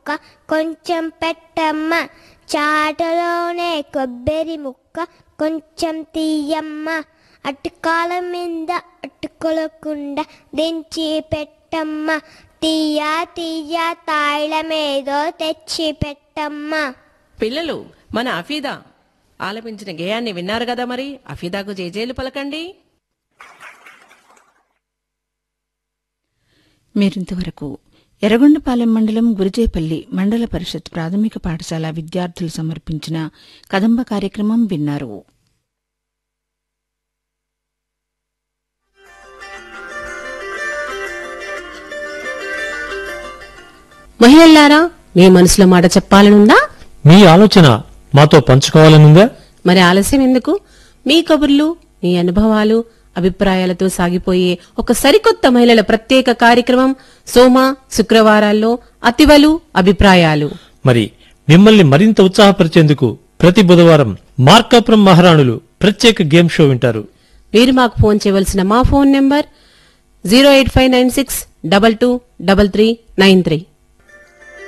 ముక్క కొంచెం పెట్టమ్మ చాటలోనే కొబ్బరి ముక్క కొంచెం తీయమ్మ అటుకాల మీద అటుకొలకుండా దించి పెట్టమ్మ తీయ తీయ తాయిలమేదో తెచ్చి పెట్టమ్మ పిల్లలు మన అఫీదా ఆలపించిన గేయాన్ని విన్నారు కదా మరి అఫీదాకు జేజేలు పలకండి మీరింతవరకు ఎర్రగొండపాలెం మండలం గురిజేపల్లి మండల పరిషత్ ప్రాథమిక పాఠశాల విద్యార్థులు సమర్పించిన కదంబ కార్యక్రమం విన్నారు మహిళల్లారా మీ మనసులో మాట చెప్పాలనుందా మీ ఆలోచన మాతో పంచుకోవాలనుందా మరి ఆలస్యం ఎందుకు మీ కబుర్లు మీ అనుభవాలు అభిప్రాయాలతో సాగిపోయే ఒక సరికొత్త మహిళల ప్రత్యేక కార్యక్రమం సోమ శుక్రవారాల్లో అతివలు అభిప్రాయాలు మరి మిమ్మల్ని మరింత ఉత్సాహపరిచేందుకు ప్రతి బుధవారం మార్కాపురం మహారాణులు ప్రత్యేక గేమ్ షో వింటారు మీరు మాకు ఫోన్ చేయవలసిన మా phone number zero eight five nine six double two double three nine three